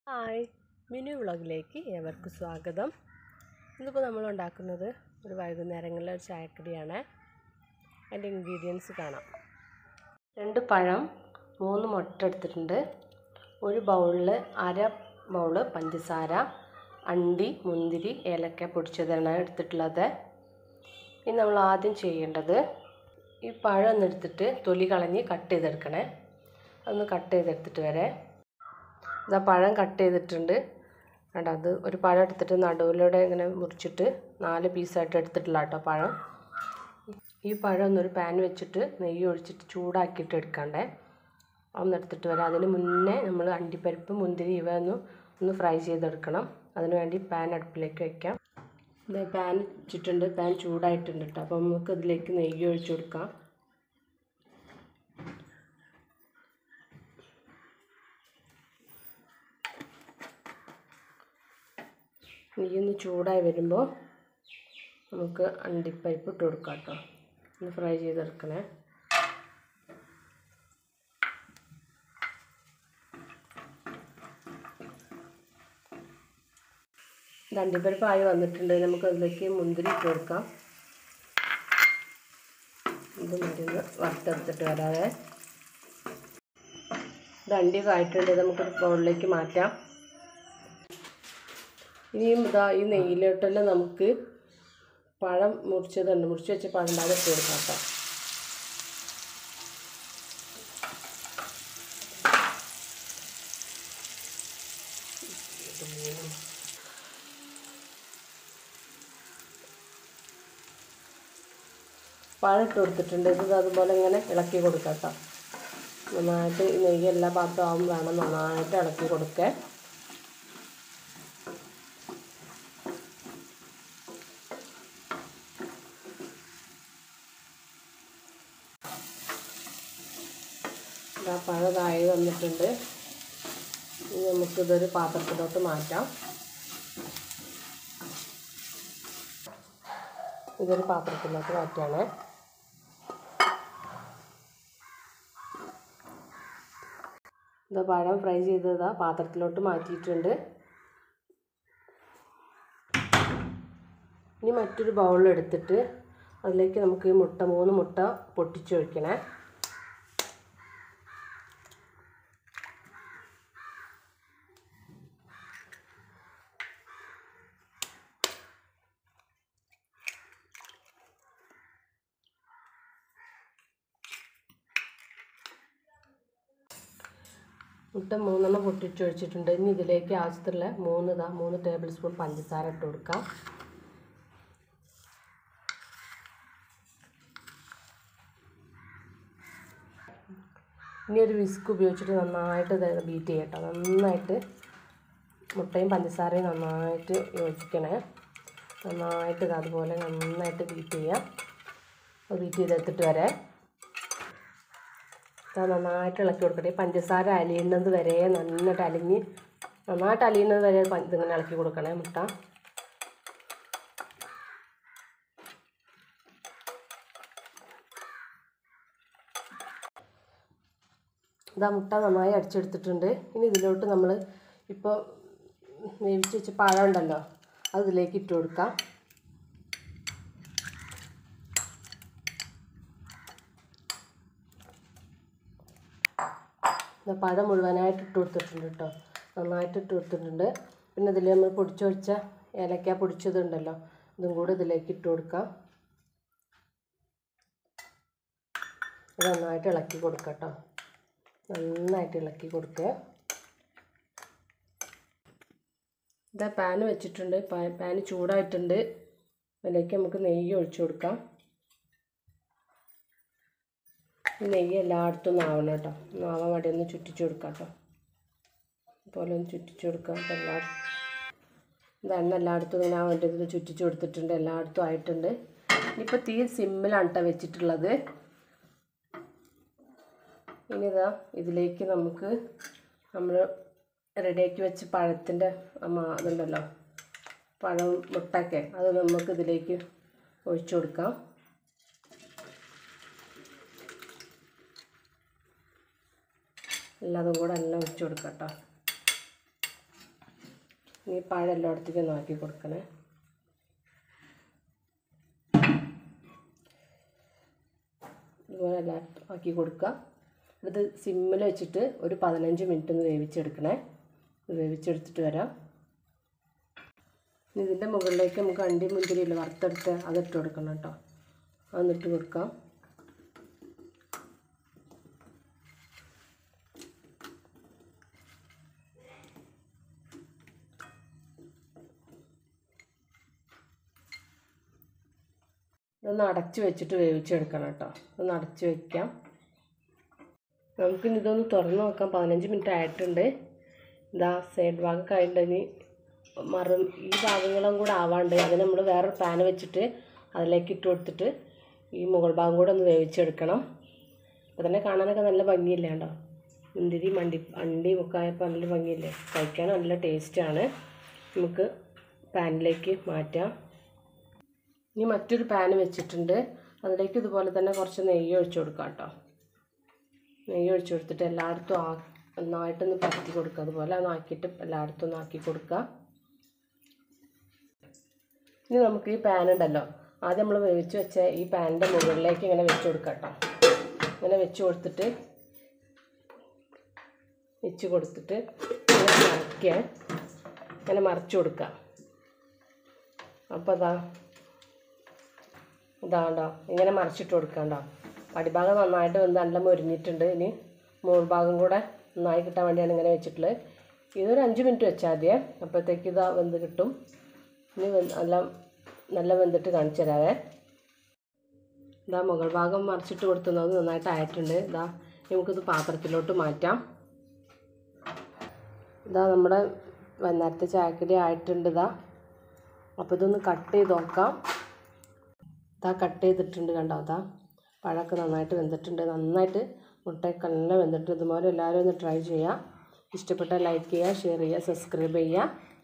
hi mini വ്ളോഗിലേക്ക് ഏവർക്കും സ്വാഗതം ഇന്നിപ്പോൾ നമ്മൾ ഉണ്ടാക്കുന്നത് ഒരു വൈകുന്നേരങ്ങളിലെ ഒരു ചായക്കടിയാണ് അതിൻ്റെ ഇൻഗ്രീഡിയൻസ് കാണാം രണ്ട് പഴം മൂന്ന് മുട്ട എടുത്തിട്ടുണ്ട് ഒരു ബൗളിൽ അര ബൗള് പഞ്ചസാര അണ്ടി മുന്തിരി ഏലക്ക പൊടിച്ചതാണ് എടുത്തിട്ടുള്ളത് ഇനി നമ്മൾ ആദ്യം ചെയ്യേണ്ടത് ഈ പഴം ഒന്ന് എടുത്തിട്ട് തൊലി കളഞ്ഞ് കട്ട് ചെയ്തെടുക്കണേ അതൊന്ന് കട്ട് ചെയ്തെടുത്തിട്ട് വരെ ഇതാ പഴം കട്ട് ചെയ്തിട്ടുണ്ട് കണ്ടോ അത് ഒരു പഴം എടുത്തിട്ട് നടുവിലൂടെ ഇങ്ങനെ മുറിച്ചിട്ട് നാല് പീസായിട്ട് എടുത്തിട്ടുള്ള കേട്ടോ പഴം ഈ പഴം ഒന്നൊരു പാൻ വെച്ചിട്ട് നെയ്യ് ഒഴിച്ചിട്ട് ചൂടാക്കിയിട്ട് എടുക്കണ്ടേ ഒന്ന് എടുത്തിട്ട് വരാം അതിന് മുന്നേ നമ്മൾ അണ്ടിപ്പരിപ്പ് മുന്തിരി ഇവ ഒന്ന് ഒന്ന് ഫ്രൈ ചെയ്തെടുക്കണം അതിന് വേണ്ടി പാൻ അടുപ്പിലേക്ക് വയ്ക്കാം ഇത് പാൻ വെച്ചിട്ടുണ്ട് പാൻ ചൂടായിട്ടുണ്ട് കേട്ടോ അപ്പോൾ നമുക്ക് ഇതിലേക്ക് നെയ്യ് ഒഴിച്ചു കൊടുക്കാം നെയ്യൊന്ന് ചൂടായി വരുമ്പോൾ നമുക്ക് അണ്ടിപ്പരിപ്പ് ഇട്ട് കൊടുക്കാം കേട്ടോ ഒന്ന് ഫ്രൈ ചെയ്തെടുക്കണേ ഇത് അണ്ടിപ്പരിപ്പായി വന്നിട്ടുണ്ട് നമുക്ക് അതിലേക്ക് മുന്തിരി ഇട്ട് കൊടുക്കാം ഇത് മരുന്ന് വറുത്തെടുത്തിട്ട് വരാതെ ഇത് അണ്ടിയൊക്കെ ആയിട്ടുണ്ട് നമുക്കൊരു ബൗളിലേക്ക് മാറ്റാം ഇനിയും ഇതാ ഈ നെയ്യിലോട്ടെല്ലാം നമുക്ക് പഴം മുറിച്ചതുണ്ട് മുറിച്ച് വെച്ച പഴം ഉണ്ടാകും ഇട്ട് കൊടുക്കാം കേട്ടോ പഴം ഇട്ട് കൊടുത്തിട്ടുണ്ട് ഇത് അതുപോലെ ഇങ്ങനെ ഇളക്കി കൊടുക്കാം കേട്ടോ നന്നായിട്ട് ഈ നെയ്യ് എല്ലാ ഭാഗത്തും ആവും വേണം നന്നായിട്ട് ഇളക്കി കൊടുക്കുക ഇതാ പഴതായി വന്നിട്ടുണ്ട് ഇനി നമുക്കിതൊരു പാത്രത്തിലോട്ട് മാറ്റാം ഇതൊരു പാത്രത്തിലോട്ട് മാറ്റുകയാണ് ഇതാ പഴം ഫ്രൈ ചെയ്തതാ പാത്രത്തിലോട്ട് മാറ്റിയിട്ടുണ്ട് ഇനി മറ്റൊരു ബൗൾ എടുത്തിട്ട് അതിലേക്ക് നമുക്ക് ഈ മുട്ട മൂന്ന് മുട്ട പൊട്ടിച്ച് ഒഴിക്കണേ മുട്ട മൂന്നെണ്ണം പൊട്ടിച്ച് ഒഴിച്ചിട്ടുണ്ട് ഇനി ഇതിലേക്ക് ആവശ്യത്തിലുള്ള മൂന്ന് ഇതാ മൂന്ന് ടേബിൾ സ്പൂൺ പഞ്ചസാര ഇട്ട് കൊടുക്കാം ഇനി ഒരു വിസ്ക് ഉപയോഗിച്ചിട്ട് നന്നായിട്ട് ഇത് ബീറ്റ് ചെയ്യട്ടോ നന്നായിട്ട് മുട്ടയും പഞ്ചസാരയും നന്നായിട്ട് യോജിക്കണേ നന്നായിട്ട് ഇത് അതുപോലെ നന്നായിട്ട് ബീറ്റ് ചെയ്യാം ബീറ്റ് ചെയ്തെടുത്തിട്ട് വരെ അത് നന്നായിട്ട് ഇളക്കി കൊടുക്കട്ടെ പഞ്ചസാര അലിയുന്നത് വരെ നന്നായിട്ട് അലിഞ്ഞ് നന്നായിട്ട് അലിയുന്നത് വരെ ഇതിങ്ങനെ ഇളക്കി കൊടുക്കണേ മുട്ട ഇതാ മുട്ട നന്നായി അടിച്ചെടുത്തിട്ടുണ്ട് ഇനി ഇതിലോട്ട് നമ്മൾ ഇപ്പോൾ വേവിച്ച് വെച്ച പഴം ഉണ്ടല്ലോ അത് ഇതിലേക്ക് ഇട്ട് കൊടുക്കാം പഴം മുഴുവനായിട്ട് ഇട്ട് കൊടുത്തിട്ടുണ്ട് കേട്ടോ നന്നായിട്ട് ഇട്ട് കൊടുത്തിട്ടുണ്ട് പിന്നെ ഇതിൽ നമ്മൾ പൊടിച്ച് വെച്ച ഏലക്ക പൊടിച്ചതുണ്ടല്ലോ ഇതും കൂടെ ഇതിലേക്ക് ഇട്ട് കൊടുക്കാം ഇത് നന്നായിട്ട് ഇളക്കി കൊടുക്കാം കേട്ടോ നന്നായിട്ട് ഇളക്കി കൊടുക്കുക ഇതാ പാൻ വെച്ചിട്ടുണ്ട് പാൻ ചൂടായിട്ടുണ്ട് അതിലേക്ക് നമുക്ക് നെയ്യ് ഒഴിച്ചു കൊടുക്കാം ഈ നെയ്യ് എല്ലായിടത്തും ഒന്ന് ആവണം കേട്ടോ ഒന്ന് ആവാൻ വേണ്ടി ഒന്ന് ചുറ്റിച്ച് കൊടുക്കാം കേട്ടോ അതുപോലെ ഒന്ന് ചുറ്റിച്ച് കൊടുക്കാം അപ്പോൾ എല്ലാ ഇത് എണ്ണ എല്ലായിടത്തും ഇങ്ങനെ ആ വേണ്ടി ഇതിൽ ചുറ്റിച്ച് കൊടുത്തിട്ടുണ്ട് എല്ലായിടത്തും ആയിട്ടുണ്ട് ഇനിയിപ്പോൾ തീ സിമ്മിലാണ് കേട്ടോ വെച്ചിട്ടുള്ളത് ഇനി ഇതാ ഇതിലേക്ക് നമുക്ക് നമ്മൾ റെഡിയാക്കി വെച്ച് പഴത്തിൻ്റെ ഇതുണ്ടല്ലോ പഴം മുട്ടയൊക്കെ അത് നമുക്ക് ഇതിലേക്ക് ഒഴിച്ചു കൊടുക്കാം എല്ലാതും കൂടെ എല്ലാം ഒഴിച്ചു കൊടുക്കാം കേട്ടോ ഈ പഴം എല്ലായിടത്തേക്കും ഒന്ന് ആക്കി കൊടുക്കണേ ഇതുപോലെ എല്ലാം ആക്കി കൊടുക്കുക ഇത് സിമ്മിൽ വെച്ചിട്ട് ഒരു പതിനഞ്ച് മിനിറ്റ് ഒന്ന് വേവിച്ചെടുക്കണേ ഇത് വേവിച്ചെടുത്തിട്ട് വരാം ഇനി ഇതിൻ്റെ മുകളിലേക്ക് നമുക്ക് അണ്ടി മുന്തിരി ഇല്ല വറുത്തെടുത്ത് അതിട്ട് കൊടുക്കണം കേട്ടോ അതൊന്നിട്ട് കൊടുക്കാം ഇതൊന്ന് അടച്ച് വെച്ചിട്ട് വേവിച്ചെടുക്കണം കേട്ടോ ഒന്ന് അടച്ച് വെക്കാം നമുക്കിനി ഇതൊന്ന് തുറന്ന് നോക്കാം പതിനഞ്ച് മിനിറ്റ് ആയിട്ടുണ്ട് ഇതാ സൈഡ് ഭാഗമൊക്കെ ആയിട്ടുണ്ട് ഇനി മറും ഈ ഭാഗങ്ങളും കൂടെ ആവാണ്ട് അതിന് നമ്മൾ വേറെ പാൻ വെച്ചിട്ട് അതിലേക്ക് ഇട്ട് കൊടുത്തിട്ട് ഈ മുകൾ ഭാഗം കൂടെ ഒന്ന് വേവിച്ചെടുക്കണം അപ്പോൾ തന്നെ കാണാനൊക്കെ നല്ല ഭംഗിയില്ലേ കേട്ടോ മുന്തിരി മണ്ടി അണ്ടി ഒക്കെ ആയപ്പോൾ നല്ല ഭംഗിയില്ലേ കഴിക്കാൻ നല്ല ടേസ്റ്റാണ് നമുക്ക് പാനിലേക്ക് മാറ്റാം ഇനി മറ്റൊരു പാൻ വെച്ചിട്ടുണ്ട് അതിലേക്ക് ഇതുപോലെ തന്നെ കുറച്ച് നെയ്യ് ഒഴിച്ചു കൊടുക്കാം കേട്ടോ നെയ്യ് ഒഴിച്ചു കൊടുത്തിട്ട് എല്ലായിടത്തും ആ നന്നായിട്ടൊന്ന് പരത്തി കൊടുക്കുക അതുപോലെ ഒന്ന് ആക്കിയിട്ട് എല്ലായിടത്തും ഒന്ന് ആക്കി കൊടുക്കുക ഇനി നമുക്ക് ഈ പാൻ ഉണ്ടല്ലോ ആദ്യം നമ്മൾ വേവിച്ച് വെച്ച ഈ പാനിൻ്റെ മുകളിലേക്ക് ഇങ്ങനെ വെച്ച് കൊടുക്കാം കേട്ടോ ഇങ്ങനെ വെച്ച് കൊടുത്തിട്ട് വെച്ച് കൊടുത്തിട്ട് ഇങ്ങനെ മറക്കുക ഇങ്ങനെ മറിച്ച് കൊടുക്കുക അപ്പോൾ അതാ ഇതാണ്ടോ ഇങ്ങനെ മറിച്ചിട്ട് കൊടുക്കണ്ടോ പടിഭാഗം നന്നായിട്ട് വെന്ത് നല്ല മുരിഞ്ഞിട്ടുണ്ട് ഇനി മുകൾ ഭാഗം കൂടെ നന്നായി കിട്ടാൻ വേണ്ടിയാണ് ഇങ്ങനെ വെച്ചിട്ടുള്ളത് ഇതൊരു അഞ്ച് മിനിറ്റ് വെച്ചാൽ മതിയേ അപ്പോഴത്തേക്ക് ഇതാ വെന്ത് കിട്ടും ഇനി വെന്ത് നല്ല നല്ല വെന്തിട്ട് കാണിച്ചു തരാവേ ഇതാ മുകൾ ഭാഗം മറിച്ചിട്ട് കൊടുത്തുന്നത് നന്നായിട്ട് ആയിട്ടുണ്ട് ഇതാ നമുക്കിത് പാത്രത്തിലോട്ട് മാറ്റാം ഇതാ നമ്മുടെ വൈകുന്നേരത്തെ ചായക്കടി ആയിട്ടുണ്ട് ഇതാ അപ്പോൾ ഇതൊന്ന് കട്ട് ചെയ്ത് നോക്കാം ഇതാ കട്ട് ചെയ്തിട്ടുണ്ട് കണ്ടോ അതാ പഴമൊക്കെ നന്നായിട്ട് വെന്തിട്ടുണ്ട് നന്നായിട്ട് മുട്ടയൊക്കെ നല്ല വെന്തിട്ട് ഇതുപോലെ എല്ലാവരും ഒന്ന് ട്രൈ ചെയ്യുക ഇഷ്ടപ്പെട്ടാൽ ലൈക്ക് ചെയ്യുക ഷെയർ ചെയ്യുക സബ്സ്ക്രൈബ് ചെയ്യുക